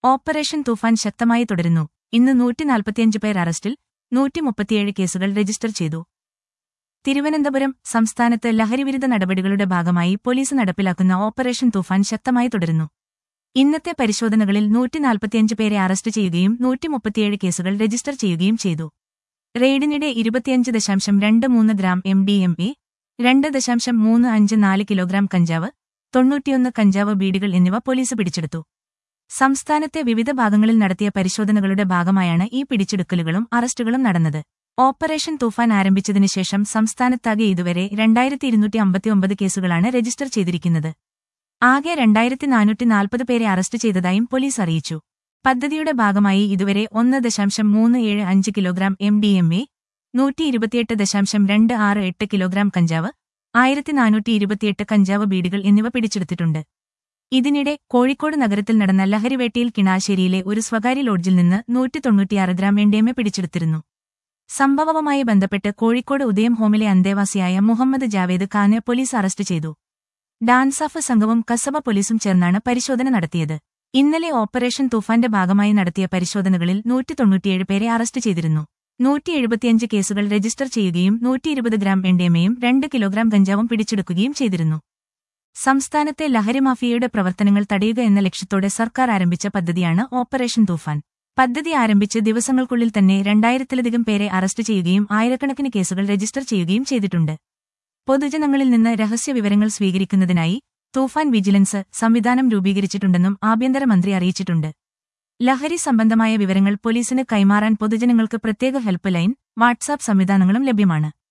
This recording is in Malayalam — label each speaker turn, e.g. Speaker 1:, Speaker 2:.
Speaker 1: ഓപ്പറേഷൻ തൂഫാൻ ശക്തമായി തുടരുന്നു ഇന്ന് നൂറ്റിനാൽപ്പത്തിയഞ്ച് പേർ അറസ്റ്റിൽ നൂറ്റിമുപ്പത്തിയേഴ് കേസുകൾ രജിസ്റ്റർ ചെയ്തു തിരുവനന്തപുരം സംസ്ഥാനത്ത് ലഹരിവിരുദ്ധ നടപടികളുടെ ഭാഗമായി പോലീസ് നടപ്പിലാക്കുന്ന ഓപ്പറേഷൻ തൂഫാൻ ശക്തമായി തുടരുന്നു ഇന്നത്തെ പരിശോധനകളിൽ നൂറ്റിനാൽപ്പത്തിയഞ്ച് പേരെ അറസ്റ്റ് ചെയ്യുകയും നൂറ്റിമുപ്പത്തിയേഴ് കേസുകൾ രജിസ്റ്റർ ചെയ്യുകയും ചെയ്തു റെയ്ഡിനിടെ ഇരുപത്തിയഞ്ച് ദശാംശം രണ്ട് മൂന്ന് gram M D M A രണ്ട് ദശാംശം മൂന്ന് അഞ്ച് നാല് കിലോഗ്രാം കഞ്ചാവ് തൊണ്ണൂറ്റിയൊന്ന് കഞ്ചാവ് ബീഡികൾ എന്നിവ പോലീസ് പിടിച്ചെടുത്തു സംസ്ഥാനത്തെ വിവിധ ഭാഗങ്ങളിൽ നടത്തിയ പരിശോധനകളുടെ ഭാഗമായാണ് ഈ പിടിച്ചെടുക്കലുകളും അറസ്റ്റുകളും നടന്നത് ഓപ്പറേഷൻ തൂഫാൻ ആരംഭിച്ചതിനുശേഷം സംസ്ഥാനത്താകെ ഇതുവരെ രണ്ടായിരത്തി ഇരുന്നൂറ്റി അമ്പത്തിയൊമ്പത് കേസുകളാണ് രജിസ്റ്റർ ചെയ്തിരിക്കുന്നത് ആകെ രണ്ടായിരത്തി നാനൂറ്റി നാൽപ്പത് പേരെ അറസ്റ്റ് ചെയ്തതായും പോലീസ് അറിയിച്ചു പദ്ധതിയുടെ ഭാഗമായി ഇതുവരെ ഒന്ന് ദശാംശം മൂന്ന് ഏഴ് അഞ്ച് kilogram M D M A നൂറ്റി ഇരുപത്തിയെട്ട് ദശാംശം രണ്ട് ആറ് എട്ട് കിലോഗ്രാം കഞ്ചാവ് ആയിരത്തി നാനൂറ്റി ഇരുപത്തിയെട്ട് കഞ്ചാവ് ബീഡികൾ എന്നിവ പിടിച്ചെടുത്തിട്ടുണ്ട് ഇതിനിടെ കോഴിക്കോട് നഗരത്തിൽ നടന്ന ലഹരിവേട്ടയിൽ കിണാശ്ശേരിയിലെ ഒരു സ്വകാര്യ ലോഡ്ജിൽ നിന്ന് നൂറ്റി തൊണ്ണൂറ്റിയാറ് ഗ്രാം എൻഡേമെ പിടിച്ചെടുത്തിരുന്നു സംഭവവുമായി ബന്ധപ്പെട്ട് കോഴിക്കോട് ഉദയം ഹോമിലെ അന്തേവാസിയായ മുഹമ്മദ് ജാവേദ് ഖാനെ പോലീസ് അറസ്റ്റ് ചെയ്തു ഡാൻസാഫ് സംഘവും കസബ പോലീസും ചേർന്നാണ് പരിശോധന നടത്തിയത് ഇന്നലെ ഓപ്പറേഷൻ തൂഫാന്റെ ഭാഗമായി നടത്തിയ പരിശോധനകളിൽ നൂറ്റി തൊണ്ണൂറ്റിയേഴ് പേരെ അറസ്റ്റ് ചെയ്തിരുന്നു നൂറ്റി എഴുപത്തിയഞ്ച് കേസുകൾ രജിസ്റ്റർ ചെയ്യുകയും നൂറ്റി ഇരുപത് ഗ്രാം എൻഡേമയും രണ്ട് കിലോഗ്രാം ഗഞ്ചാവും പിടിച്ചെടുക്കുകയും ചെയ്തിരുന്നു സംസ്ഥാനത്തെ ലഹരി മാഫിയയുടെ പ്രവർത്തനങ്ങൾ തടയുക എന്ന ലക്ഷ്യത്തോടെ സർക്കാർ ആരംഭിച്ച പദ്ധതിയാണ് ഓപ്പറേഷൻ തൂഫാൻ പദ്ധതി ആരംഭിച്ച് ദിവസങ്ങൾക്കുള്ളിൽ തന്നെ രണ്ടായിരത്തിലധികം പേരെ അറസ്റ്റ് ചെയ്യുകയും ആയിരക്കണക്കിന് കേസുകൾ രജിസ്റ്റർ ചെയ്യുകയും ചെയ്തിട്ടുണ്ട് പൊതുജനങ്ങളിൽ നിന്ന് രഹസ്യ വിവരങ്ങൾ സ്വീകരിക്കുന്നതിനായി തൂഫാൻ വിജിലൻസ് സംവിധാനം രൂപീകരിച്ചിട്ടുണ്ടെന്നും ആഭ്യന്തരമന്ത്രി അറിയിച്ചിട്ടുണ്ട് ലഹരി സംബന്ധമായ വിവരങ്ങൾ പോലീസിന് കൈമാറാൻ പൊതുജനങ്ങൾക്ക് പ്രത്യേക ഹെൽപ്പ് ലൈൻ വാട്സാപ്പ് സംവിധാനങ്ങളും ലഭ്യമാണ്